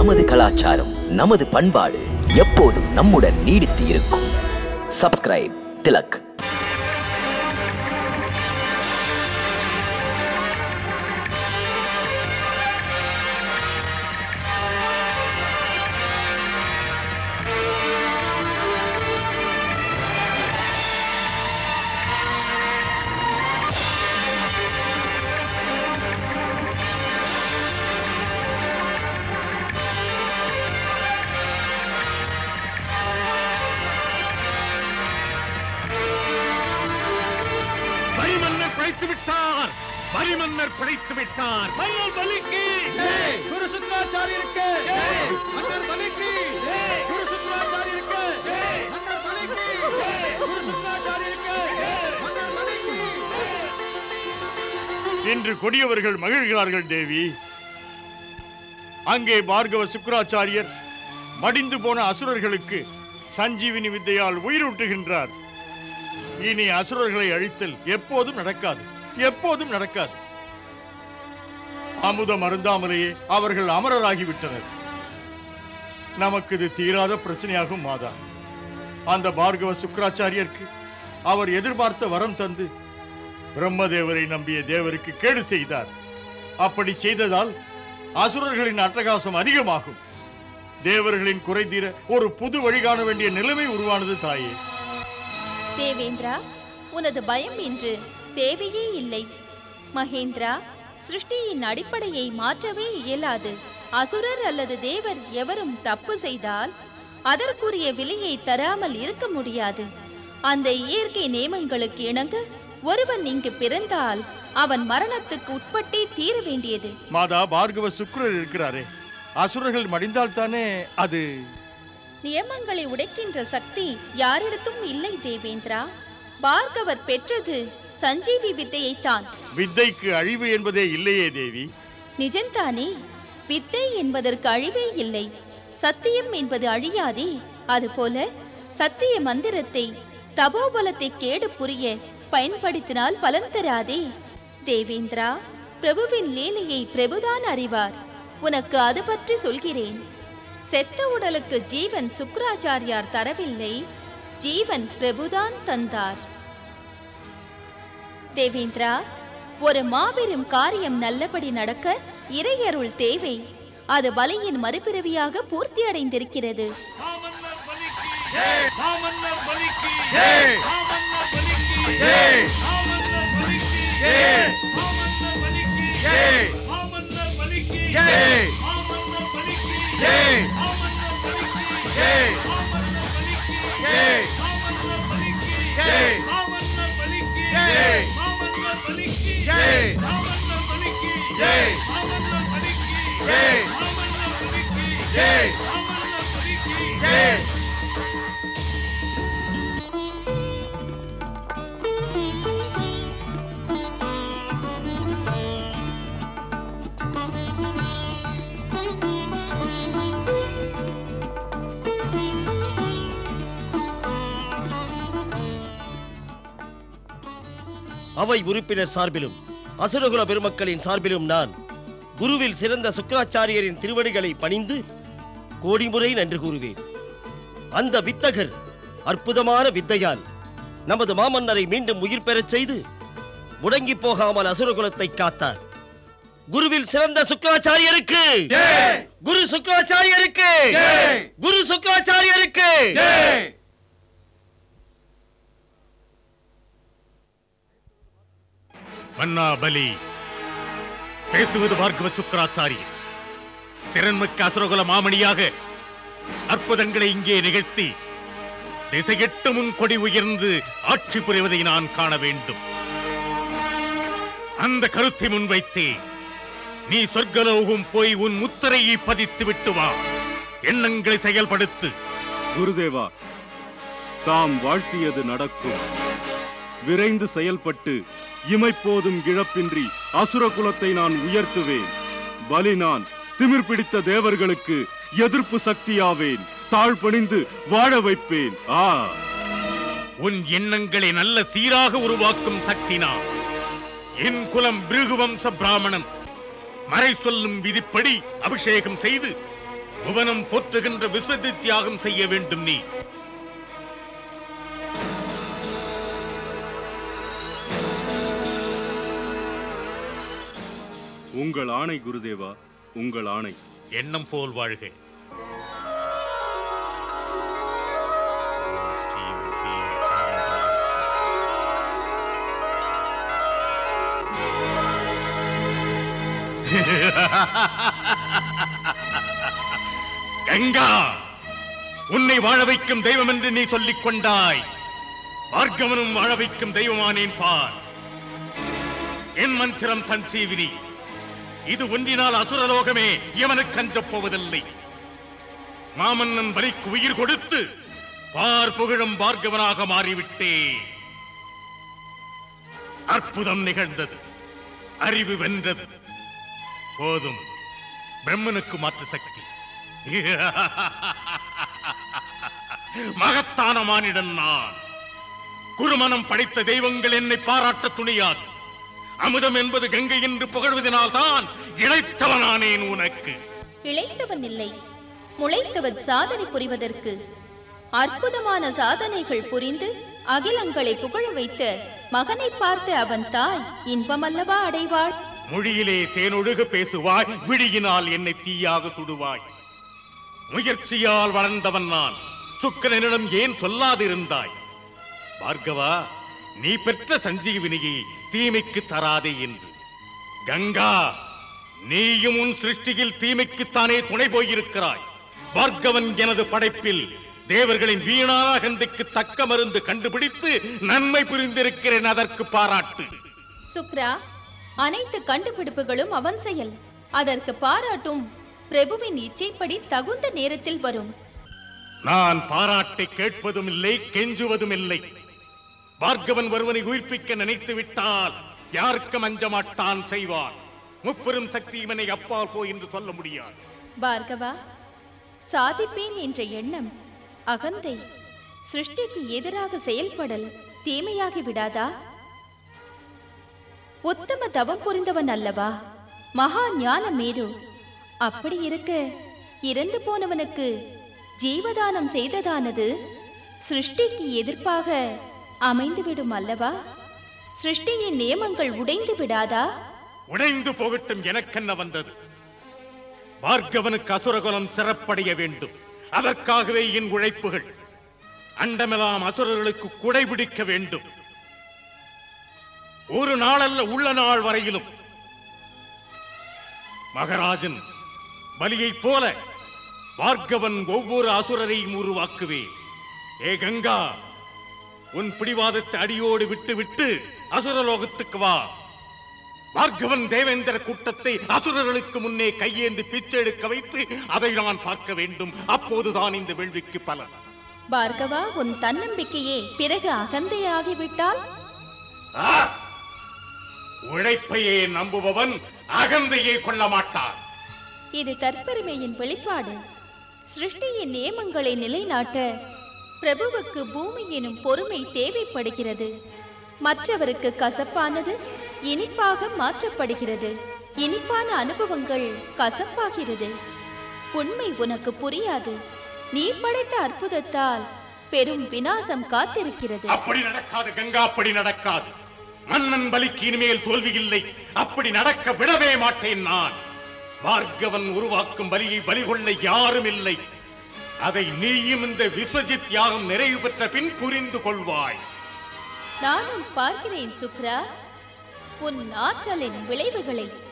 நமது கலாச்சாரம் நமது பண்பாடு எப்போதும் நம்முடன் நீடித்து இருக்கும் சப்ஸ்கிரைப் திலக் வரிமன்னர் படைத்து விட்டார் வரிமன்னர் படைத்து விட்டார் மன்னர் பலிக்கு குரு சுக்ராச்சாரியருக்கு மன்னர் பலிக்கு குரு சுக்ராச்சாரியருக்கு மன்னர் பலிக்கு குரு சுக்ராச்சாரியருக்கு மன்னர் பலிக்கு என்று கொடியவர்கள் மகிழ்கிறார்கள் தேவி அங்கே பார்கவ சுக்கராச்சாரியர் மடிந்து போன அசுரர்களுக்கு சஞ்சீவினி வித்தையால் உயிரூட்டுகின்றார் இனி அசுரர்களை அழித்தல் எப்போதும் நடக்காது எப்போதும் நடக்காது அமுதம் அருந்தாமலேயே அவர்கள் அமரராகிவிட்டனர் நமக்கு இது தீராத பிரச்சனையாகும் மாதா அந்த பார்கவ சுக்கராச்சாரியருக்கு அவர் எதிர்பார்த்த வரம் தந்து பிரம்மதேவரை நம்பிய தேவருக்கு கேடு செய்தார் அப்படி செய்ததால் அசுரர்களின் அட்டகாசம் அதிகமாகும் தேவர்களின் குறை தீர ஒரு புது வழி காண வேண்டிய நிலைமை உருவானது தாயே தேவேந்திரா உனது பயம் இன்று தேவையே இல்லை மகேந்திரா சிருஷ்டியின் அடிப்படையை மாற்றவே இயலாது அசுரர் அல்லது தேவர் எவரும் தப்பு செய்தால் அதற்குரிய விலையை தராமல் இருக்க முடியாது அந்த இயற்கை நியமங்களுக்கு இணங்க ஒருவன் இங்கு பிறந்தால் அவன் மரணத்துக்கு உட்பட்டே தீர வேண்டியது மாதா பார்கவ சுக்கிரர் இருக்கிறாரே அசுரர்கள் மடிந்தால் தானே அது நியமங்களை உடைக்கின்ற சக்தி யாரிடத்தும் இல்லை தேவேந்திரா பார்கவர் பெற்றது சஞ்சீவி வித்தையைத்தான் வித்தைக்கு அழிவு என்பதே இல்லையே தேவி நிஜம்தானே வித்தை என்பதற்கு அழிவே இல்லை சத்தியம் என்பது அழியாதே அதுபோல சத்திய மந்திரத்தை தபோபலத்தை கேடு புரிய பயன்படுத்தினால் பலன் தராதே தேவேந்திரா பிரபுவின் லீலையை பிரபுதான் அறிவார் உனக்கு அது பற்றி சொல்கிறேன் செத்த உடலுக்கு ஜீவன் சுக்ராச்சாரியார் தரவில்லை ஜீவன் பிரபுதான் தந்தார் தேவேந்திரா ஒரு மாபெரும் காரியம் நல்லபடி நடக்க இறையருள் தேவை அது பலியின் மறுபிறவியாக பூர்த்தி அடைந்திருக்கிறது மாமன்னர் பலிக்கு மாமன்னர் பலிக்கு ஜெய்! மாமன்னர் பலிக்கு ஜெய்! மாமன்னர் பலிக்கு ஜெய்! மாமன்னர் பலிக்கு ஜெய்! மாமன்னர் பலிக்கு ஜெய்! மாமன்னர் பலிக்கு ஜெய்! மாமன்னர் பலிக்கு ஜெய்! மாமன்னர் பலிக்கு ஜெய்! மாமன்னர் பலிக்கு ஜெய்! மாமன்னர் பலிக்கு ஜெய்! மாமன்னர் பலிக்கு ஜெய்! மாமன்னர் பலிக்கு ஜெய்! மாமன்னர் பலிக்கு ஜெய்! மாமன்னர் பலிக்கு ஜெய்! மாமன்னர் பலிக்கு ஜெய்! அவை உறுப்பினர் சார்பிலும் அசுரகுல பெருமக்களின் சார்பிலும் நான் குருவில் சிறந்த சுக்கராச்சாரியரின் திருவடிகளை பணிந்து கோடி முறை நன்றி கூறுவேன் அந்த வித்தகர் அற்புதமான வித்தையால் நமது மாமன்னரை மீண்டும் உயிர் பெறச் செய்து முடங்கி போகாமல் அசுரகுலத்தை காத்தார் குருவில் சிறந்த சுக்கராச்சாரியருக்கு குரு சுக்கராச்சாரியருக்கு குரு சுக்கராச்சாரியருக்கு மன்னா பலி பேசுவது பார்கவ சுக்கராச்சாரியர் திறன்மிக்க அசுரகுல மாமணியாக அற்புதங்களை இங்கே நிகழ்த்தி திசையெட்டு முன் கொடி உயர்ந்து ஆட்சி புரிவதை நான் காண வேண்டும் அந்த கருத்தை முன்வைத்தே நீ சொர்க்கலோகம் போய் உன் முத்திரையை பதித்து விட்டு வா எண்ணங்களை செயல்படுத்து குருதேவா தாம் வாழ்த்தியது நடக்கும் விரைந்து செயல்பட்டு இமைப்போதும் இழப்பின்றி அசுர குலத்தை நான் உயர்த்துவேன் பலி நான் திமிர் பிடித்த தேவர்களுக்கு எதிர்ப்பு சக்தியாவேன் தாழ்பணிந்து வாழ வைப்பேன் ஆ உன் எண்ணங்களை நல்ல சீராக உருவாக்கும் சக்தி நான் என் குலம் பிருகுவம்ச பிராமணன் மறை சொல்லும் விதிப்படி அபிஷேகம் செய்து புவனம் போற்றுகின்ற விஸ்வதி தியாகம் செய்ய வேண்டும் நீ உங்கள் ஆணை குருதேவா உங்கள் ஆணை எண்ணம் போல் வாழ்க ஸ்ரீம், ஸ்ரீம், சாம்பாய். கங்கா உன்னை வாழ வைக்கும் தெய்வம் என்று நீ சொல்லிக் கொண்டாய் பார்கவனும் வாழ வைக்கும் தெய்வமானேன் பார் என் மந்திரம் சஞ்சீவினி இது ஒன்றினால் அசுரலோகமே இவனுக்கு அஞ்சப் போவதில்லை மாமன்னன் பலிக்கு உயிர் கொடுத்து பார் புகழும் பார்கவனாக மாறிவிட்டே அற்புதம் நிகழ்ந்தது அறிவு வென்றது போதும் பிரம்மனுக்கு மாற்று சக்தி மகத்தான மானிடன் நான் குருமனம் படைத்த தெய்வங்கள் என்னை பாராட்ட துணியாது அமுதம் என்பது கங்கை என்று புகழ்வதனால் தான் இழைத்தவனானேன் உனக்கு இளைத்தவன் இல்லை முளைத்தவன் சாதனை புரிவதற்கு அற்புதமான சாதனைகள் புரிந்து அகிலங்களை புகழ வைத்த மகனை பார்த்து அவன் தாய் இன்பமல்லவா அடைவாள் மொழியிலே தேனொழுக பேசுவாய் விழியினால் என்னை தீயாக சுடுவாய் முயற்சியால் வளர்ந்தவன் நான் சுக்கரனிடம் ஏன் சொல்லாதிருந்தாய் பார்கவா நீ பெற்ற சஞ்சீவினியை தீமைக்கு தராதே என்று கங்கா நீயும் உன் சிருஷ்டியில் தீமைக்குத்தானே துணை போயிருக்கிறாய் பார்கவன் எனது படைப்பில் தேவர்களின் வீணான அகந்தைக்கு தக்க மருந்து கண்டுபிடித்து நன்மை புரிந்திருக்கிறேன் அதற்கு பாராட்டு சுக்ரா அனைத்து கண்டுபிடிப்புகளும் அவன் செயல் அதற்கு பாராட்டும் பிரபுவின் இச்சைப்படி தகுந்த நேரத்தில் வரும் நான் பாராட்டை கேட்பதும் இல்லை கெஞ்சுவதும் இல்லை பார்கவன் ஒருவனை உயிர்ப்பிக்க நினைத்து விட்டால் யாருக்கும் அஞ்ச மாட்டான் செய்வான் முப்பெரும் சக்தி இவனை அப்பால் போ என்று சொல்ல முடியாது பார்கவா சாதிப்பேன் என்ற எண்ணம் அகந்தை சிருஷ்டிக்கு எதிராக செயல்படல் தீமையாகி விடாதா உத்தம தவம் புரிந்தவன் அல்லவா மகா ஞான மேரு அப்படி இருக்க இறந்து போனவனுக்கு ஜீவதானம் செய்ததானது சிருஷ்டிக்கு எதிர்ப்பாக அமைந்துவிடும் அல்லவா சிருஷ்டியின் நியமங்கள் உடைந்து விடாதா உடைந்து போகட்டும் எனக்கென்ன வந்தது பார்கவனுக்கு அசுரகுலம் சிறப்படைய வேண்டும் அதற்காகவே என் உழைப்புகள் அண்டமெல்லாம் அசுரர்களுக்கு குடைபிடிக்க வேண்டும் ஒரு நாளல்ல உள்ள நாள் வரையிலும் மகராஜன் பலியைப் போல பார்கவன் ஒவ்வொரு அசுரரையும் உருவாக்குவேன் ஏ கங்கா உன் பிடிவாதத்தை அடியோடு விட்டு விட்டு அசுரலோகத்துக்கு வா பார்கவன் தேவேந்திர கூட்டத்தை அசுரர்களுக்கு முன்னே கையேந்தி பிச்சை எடுக்க வைத்து அதை நான் பார்க்க வேண்டும் அப்போதுதான் இந்த வேள்விக்கு பலன் பார்கவா உன் தன்னம்பிக்கையே பிறகு அகந்தையாகிவிட்டால் ஆ! உழைப்பையே நம்புபவன் அகந்தையை கொள்ள மாட்டான் இது தற்பெருமையின் வெளிப்பாடு சிருஷ்டியின் நியமங்களை நிலைநாட்ட பிரபுவுக்கு பூமி எனும் பொறுமை தேவைப்படுகிறது மற்றவருக்கு கசப்பானது இனிப்பாக மாற்றப்படுகிறது இனிப்பான அனுபவங்கள் கசப்பாகிறது உண்மை உனக்கு புரியாது நீ படைத்த அற்புதத்தால் பெரும் வினாசம் காத்திருக்கிறது அப்படி நடக்காது கங்கா அப்படி நடக்காது மன்னன் பலிக்கு இனிமேல் தோல்வி இல்லை அப்படி நடக்க விடவே மாட்டேன் நான் பார்கவன் உருவாக்கும் பலியை பலி கொள்ள யாரும் இல்லை அதை நீயும் இந்த விஸ்வஜித் யாகம் நிறைவு பெற்ற பின் புரிந்து கொள்வாய் நானும் பார்க்கிறேன் சுக்ரா உன் ஆற்றலின் விளைவுகளை